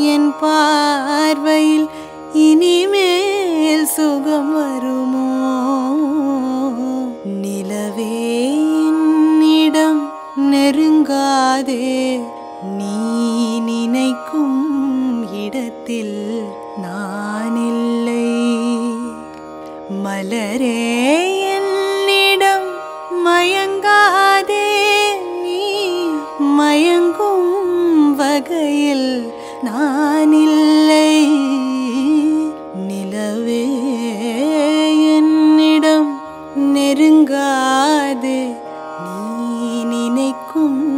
என் பார்வையில் இனிமேல் சுகம் வருமோ நிலவே என்னிடம் நெருங்காதே நீ நினைக்கும் இடத்தில் நான் இல்லை மலரே என்னிடம் மயங்காதே நீ மயங்கும் வகையில் நான் இல்லை நிலவே என்னிடம் நெருங்காது நீ நினைக்கும்